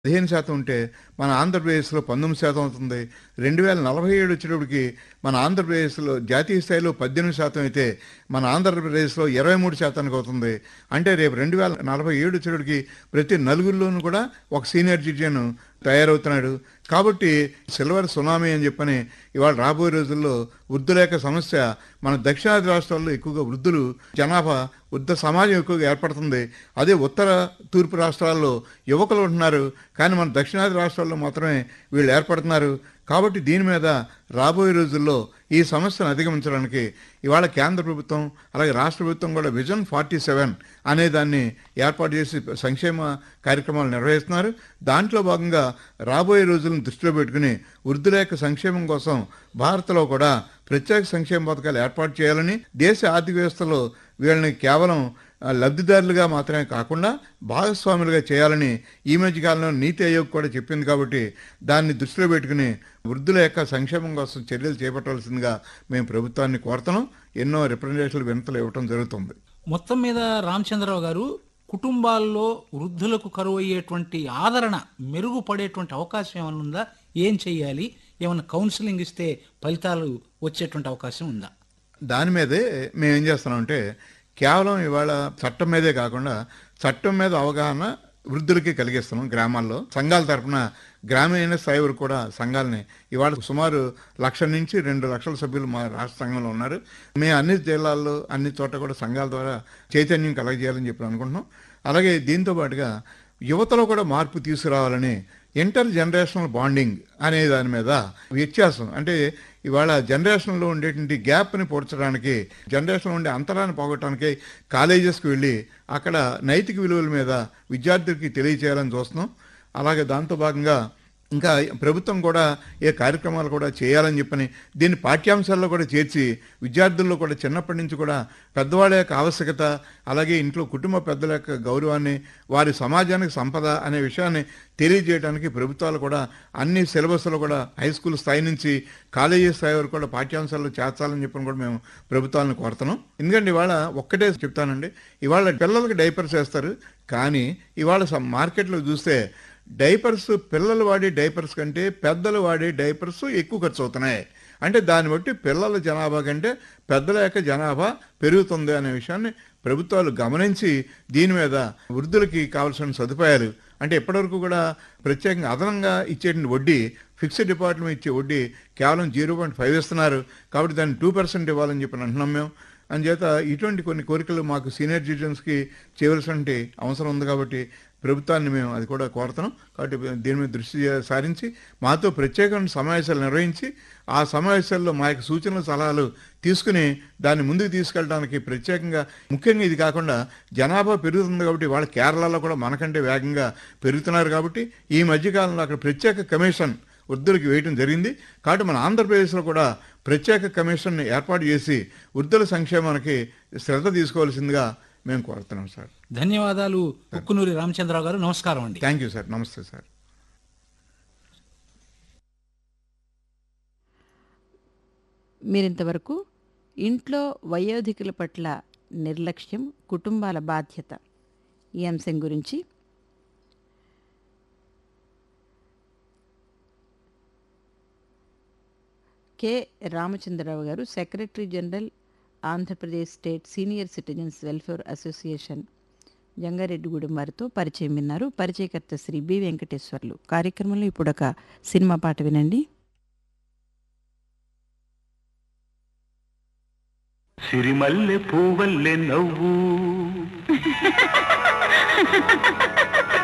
పదిహేను శాతం ఉంటే మన ఆంధ్రప్రదేశ్లో పంతొమ్మిది శాతం అవుతుంది రెండు వేల నలభై ఏడు వచ్చేటప్పటికి మన ఆంధ్రప్రదేశ్లో జాతీయ స్థాయిలో పద్దెనిమిది శాతం అయితే మన ఆంధ్రప్రదేశ్లో ఇరవై మూడు శాతానికి అవుతుంది అంటే రేపు రెండు వేల నలభై ఏడు వచ్చేటప్పటికి ప్రతి నలుగురిలోనూ కూడా ఒక సీనియర్ సిటిజన్ తయారవుతున్నాడు కాబట్టి సిల్వర్ సునామీ అని చెప్పని ఇవాళ రాబోయే రోజుల్లో వృద్ధులేక సమస్య మన దక్షిణాది రాష్ట్రాల్లో ఎక్కువగా వృద్ధులు జనాభా వృద్ధ సమాజం ఎక్కువగా ఏర్పడుతుంది అదే ఉత్తర తూర్పు రాష్ట్రాల్లో యువకులు ఉంటున్నారు కానీ మన దక్షిణాది రాష్ట్రాల్లో మాత్రమే వీళ్ళు ఏర్పడుతున్నారు కాబట్టి దీని మీద రాబోయే రోజుల్లో ఈ సమస్యను అధిగమించడానికి ఇవాళ కేంద్ర ప్రభుత్వం అలాగే రాష్ట్ర ప్రభుత్వం కూడా విజన్ ఫార్టీ సెవెన్ అనే దాన్ని ఏర్పాటు చేసి సంక్షేమ కార్యక్రమాలు నిర్వహిస్తున్నారు దాంట్లో భాగంగా రాబోయే రోజులను దృష్టిలో పెట్టుకుని వృద్ధుల యొక్క సంక్షేమం కోసం భారత్లో కూడా ప్రత్యేక సంక్షేమ పథకాలు ఏర్పాటు చేయాలని దేశ ఆర్థిక వ్యవస్థలో వీళ్ళని కేవలం ఆ, లబ్ధిదారులుగా మాత్రమే కాకుండా భాగస్వాములుగా చేయాలని ఈ మధ్య కాలంలో నీతి ఆయోగ్ కూడా చెప్పింది కాబట్టి దాన్ని దృష్టిలో పెట్టుకుని వృద్ధుల యొక్క సంక్షేమం కోసం చర్యలు చేపట్టవలసిందిగా మేము ప్రభుత్వాన్ని కోరుతున్నాం ఎన్నో రిప్రజెంటేషన్లు వినతలు ఇవ్వటం జరుగుతుంది మొత్తం మీద రామచంద్రరావు గారు కుటుంబాల్లో వృద్ధులకు కరువు అయ్యేటువంటి ఆదరణ మెరుగుపడేటువంటి అవకాశం ఏమైనా ఉందా ఏం చెయ్యాలి ఏమైనా కౌన్సిలింగ్ ఇస్తే ఫలితాలు వచ్చేటువంటి అవకాశం ఉందా దాని మీదే మేము ఏం చేస్తున్నామంటే కేవలం ఇవాళ చట్టం మీదే కాకుండా చట్టం మీద అవగాహన వృద్ధులకి కలిగిస్తున్నాం గ్రామాల్లో సంఘాల తరపున గ్రామీణ స్థాయి వరకు కూడా సంఘాలని ఇవాళ సుమారు లక్ష నుంచి రెండు లక్షల సభ్యులు మా రాష్ట్ర సంఘంలో ఉన్నారు మేము అన్ని జిల్లాల్లో అన్ని చోట్ల కూడా సంఘాల ద్వారా చైతన్యం కలగజేయాలని చెప్పి అనుకుంటున్నాం అలాగే దీంతో పాటుగా యువతలో కూడా మార్పు తీసుకురావాలని ఇంటర్ జనరేషనల్ బాండింగ్ అనే దాని మీద వ్యత్యాసం అంటే ఇవాళ జనరేషన్లో ఉండేటువంటి గ్యాప్ని పోడ్చడానికి జనరేషన్లో ఉండే అంతరాన్ని పోగొట్టడానికి కాలేజెస్కి వెళ్ళి అక్కడ నైతిక విలువల మీద విద్యార్థులకి తెలియచేయాలని చూస్తున్నాం అలాగే దాంతో భాగంగా ఇంకా ప్రభుత్వం కూడా ఏ కార్యక్రమాలు కూడా చేయాలని చెప్పని దీన్ని పాఠ్యాంశాల్లో కూడా చేర్చి విద్యార్థుల్లో కూడా చిన్నప్పటి నుంచి కూడా పెద్దవాళ్ళ యొక్క ఆవశ్యకత అలాగే ఇంట్లో కుటుంబ పెద్దల యొక్క గౌరవాన్ని వారి సమాజానికి సంపద అనే విషయాన్ని తెలియజేయడానికి ప్రభుత్వాలు కూడా అన్ని సిలబస్లో కూడా హై స్కూల్ స్థాయి నుంచి కాలేజీ స్థాయి వరకు కూడా పాఠ్యాంశాల్లో చేర్చాలని చెప్పని కూడా మేము ప్రభుత్వాలను కోరుతున్నాం ఎందుకంటే ఇవాళ ఒక్కటే చెప్తానండి ఇవాళ పిల్లలకి డైపర్స్ వేస్తారు కానీ ఇవాళ స- మార్కెట్లో చూస్తే డైపర్స్ పిల్లలు వాడే డైపర్స్ కంటే పెద్దలు వాడే డైపర్స్ ఎక్కువ ఖర్చు అవుతున్నాయి అంటే దాన్ని బట్టి పిల్లల జనాభా కంటే పెద్దల యొక్క జనాభా పెరుగుతుంది అనే విషయాన్ని ప్రభుత్వాలు గమనించి దీని మీద వృద్ధులకి కావాల్సిన సదుపాయాలు అంటే ఇప్పటివరకు కూడా ప్రత్యేకంగా అదనంగా ఇచ్చేటువంటి వడ్డీ ఫిక్స్డ్ డిపాజిట్ ఇచ్చే వడ్డీ కేవలం జీరో పాయింట్ ఫైవ్ ఇస్తున్నారు కాబట్టి దాన్ని టూ పర్సెంట్ ఇవ్వాలని చెప్పి అంటున్నాం మేము అందుచేత ఇటువంటి కొన్ని కోరికలు మాకు సీనియర్ సిటిజన్స్కి చేయవలసిన అవసరం ఉంది కాబట్టి ప్రభుత్వాన్ని మేము అది కూడా కోరుతున్నాం కాబట్టి దీని మీద దృష్టి సారించి మాతో ప్రత్యేకమైన సమావేశాలు నిర్వహించి ఆ సమావేశాల్లో మా యొక్క సూచనలు సలహాలు తీసుకుని దాన్ని ముందుకు తీసుకెళ్ళడానికి ప్రత్యేకంగా ముఖ్యంగా ఇది కాకుండా జనాభా పెరుగుతుంది కాబట్టి వాళ్ళ కేరళలో కూడా మనకంటే వేగంగా పెరుగుతున్నారు కాబట్టి ఈ మధ్యకాలంలో అక్కడ ప్రత్యేక కమిషన్ వృద్ధులకు వేయటం జరిగింది కాబట్టి మన ఆంధ్రప్రదేశ్లో కూడా ప్రత్యేక కమిషన్ని ఏర్పాటు చేసి వృద్ధుల సంక్షేమానికి శ్రద్ధ తీసుకోవాల్సిందిగా మేము కోరుతున్నాం సార్ ధన్యవాదాలు ఉక్కునూరి రామచంద్రరావు గారు నమస్కారం అండి థ్యాంక్ యూ సార్ నమస్తే సార్ మీరింతవరకు ఇంట్లో వయోధికుల పట్ల నిర్లక్ష్యం కుటుంబాల బాధ్యత ఈ అంశం గురించి కె రామచంద్రరావు గారు secretary general Andhra Pradesh state senior citizens welfare association Jangareddygudem వారితో పరిచయం విన్నారు పరిచయకర్త శ్రీ బి వెంకటేశ్వర్లు కార్యక్రమంలో ఇప్పుడు ఒక సినిమా పాట వినండి సిరిమల్లె పూవల్లె నవ్వు